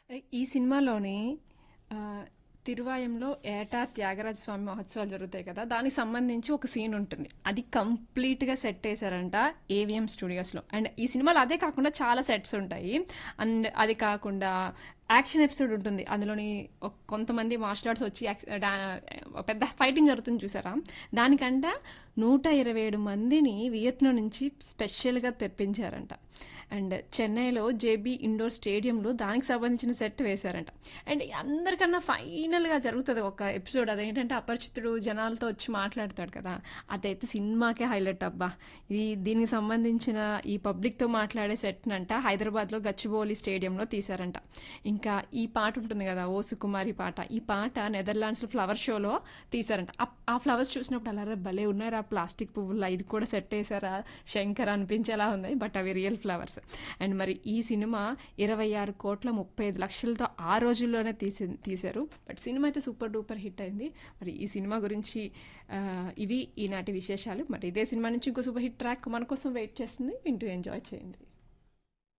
ఈ సినిమాలోని ఆ, తిరువాయంలో ఏటా త్యాగరాజ స్వామి మహోత్సవాలు జరుగుతాయి కదా దానికి సంబంధించి ఒక సీన్ ఉంటుంది అది కంప్లీట్గా సెట్ వేశారంట ఏవిఎం స్టూడియోస్లో అండ్ ఈ సినిమాలో అదే కాకుండా చాలా సెట్స్ ఉంటాయి అండ్ అది కాకుండా యాక్షన్ ఎపిసోడ్ ఉంటుంది అందులోని ఒక- కొంతమంది మార్షల్ ఆర్ట్స్ వచ్చి యాక్స్- డా- ఒక పెద్ద ఫైటింగ్ జరుగుతుంది చూసారా దానికంట నూట ఇరవై ఏడు మందిని వియత్నాం నుంచి స్పెషల్గా తెప్పించారంట అండ్ చెన్నైలో జేబీ ఇండోర్ స్టేడియంలో దానికి సంబంధించిన సెట్ వేశారంట అండ్ అందరికన్నా ఫైనల్గా జరుగుతుంది ఒక ఎపిసోడ్ అదేంటంటే అపరిచితుడు జనాలతో వచ్చి మాట్లాడతాడు కదా అదైతే సినిమాకే హైలైట్ అబ్బా ఇది దీనికి సంబంధించిన ఈ పబ్లిక్తో మాట్లాడే సెట్నంట హైదరాబాద్లో గచ్చిబౌలి స్టేడియంలో తీశారంట ఇంకా ఈ పాట ఉంటుంది కదా ఓ సుకుమారి పాట ఈ పాట నెదర్లాండ్స్లో ఫ్లవర్ షోలో తీశారంట ఆ- ఆ ఫ్లవర్స్ చూసినప్పుడు అలా భలే ఉన్నారు ఆ ప్లాస్టిక్ పువ్వుల్లో ఇది కూడా సెట్ వేసారా శంకర్ అనిపించేలా ఉంది బట్ అవి రియల్ ఫ్లవర్స్ అండ్ మరి ఈ సినిమా ఇరవై ఆరు కోట్ల ముప్పై ఐదు లక్షలతో ఆ రోజుల్లోనే తీసి తీశారు బట్ సినిమా అయితే సూపర్ డూపర్ హిట్ అయింది మరి ఈ సినిమా గురించి ఆ, ఇవి ఈనాటి విశేషాలు మరి ఇదే సినిమా నుంచి ఇంకో సూపర్ హిట్ ట్రాక్ మన కోసం వెయిట్ చేస్తుంది వింటూ ఎంజాయ్ చేయండి